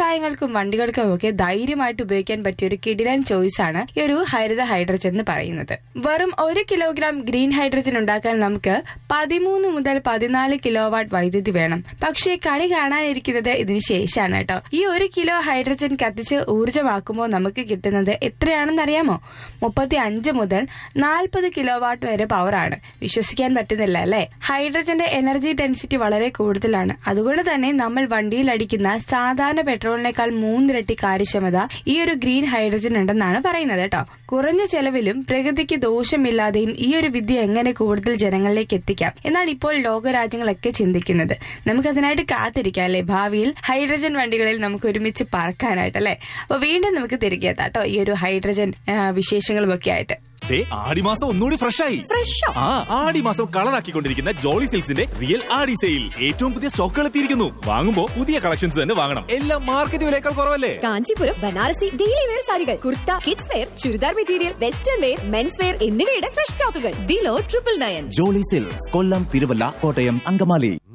വ്യവസായങ്ങൾക്കും വണ്ടികൾക്കും ഒക്കെ ധൈര്യമായിട്ട് ഉപയോഗിക്കാൻ പറ്റിയ ഒരു കിടിലൻ ചോയ്സ് ആണ് ഈ ഒരു ഹരിത ഹൈഡ്രജൻ എന്ന് പറയുന്നത് വെറും ഒരു കിലോഗ്രാം ഗ്രീൻ ഹൈഡ്രജൻ ഉണ്ടാക്കാൻ നമുക്ക് പതിമൂന്ന് മുതൽ പതിനാല് കിലോ വാട്ട് വൈദ്യുതി വേണം പക്ഷേ കളി കാണാനിരിക്കുന്നത് ഇതിന് ശേഷമാണ് കേട്ടോ ഈ ഒരു കിലോ ഹൈഡ്രജൻ കത്തിച്ച് ഊർജ്ജമാക്കുമ്പോൾ നമുക്ക് കിട്ടുന്നത് എത്രയാണെന്ന് അറിയാമോ മുപ്പത്തി അഞ്ച് മുതൽ നാൽപ്പത് കിലോ വാട്ട് വരെ പവറാണ് വിശ്വസിക്കാൻ പറ്റുന്നില്ല അല്ലേ ഹൈഡ്രജന്റെ എനർജി ഡെൻസിറ്റി വളരെ കൂടുതലാണ് അതുകൊണ്ട് തന്നെ നമ്മൾ വണ്ടിയിൽ അടിക്കുന്ന സാധാരണ പെട്രോളിനേക്കാൾ മൂന്നിരട്ടി കാര്യക്ഷമത ഈ ഒരു ഗ്രീൻ ഹൈഡ്രജൻ ഉണ്ടെന്നാണ് പറയുന്നത് കേട്ടോ കുറഞ്ഞ ചെലവിലും പ്രകൃതിക്ക് ദോഷമില്ലാതെയും ഈ ഒരു വിദ്യ എങ്ങനെ കൂടുതൽ ജനങ്ങളിലേക്ക് എത്തിക്കാം എന്നാണ് ഇപ്പോൾ ലോകരാജ്യങ്ങളൊക്കെ ചിന്തിക്കുന്നത് നമുക്കതിനായിട്ട് കാത്തിരിക്കാം അല്ലേ ഭാവിയിൽ ഹൈഡ്രജൻ വണ്ടികളിൽ നമുക്ക് ഒരുമിച്ച് പറക്കാനായിട്ട് അല്ലേ അപ്പൊ വീണ്ടും നമുക്ക് തിരികെ എത്താം കേട്ടോ ഈ ഒരു ഹൈഡ്രജൻ ആ, വിശേഷങ്ങളും ഒക്കെ ആയിട്ട് ദേ, ആടിമാസം ഒന്നുകൂടി ഫ്രഷ് ആയി ഫ്രഷോ ആ ആടിമാസം കളറാക്കിക്കൊണ്ടിരിക്കുന്ന ജോളി സിൽക്സിന്റെ റിയൽ ആടി സെയിൽ ഏറ്റവും പുതിയ സ്റ്റോക്കുകൾ എത്തിയിരിക്കുന്നു വാങ്ങുമ്പോ പുതിയ കളക്ഷൻസ് തന്നെ വാങ്ങണം എല്ലാം മാർക്കറ്റ് വിലയേക്കാൾ കുറവല്ലേ കാഞ്ചീപുരം ബനാറസി ഡെയിലി വെയർ സാരികൾ kurta kids wear churidar material western wear men's wear എന്നിവയുടെ ഫ്രഷ് സ്റ്റോക്കുകൾ below triple nine Jolly silks Kollam Thiruvalla Kottayam Angamaly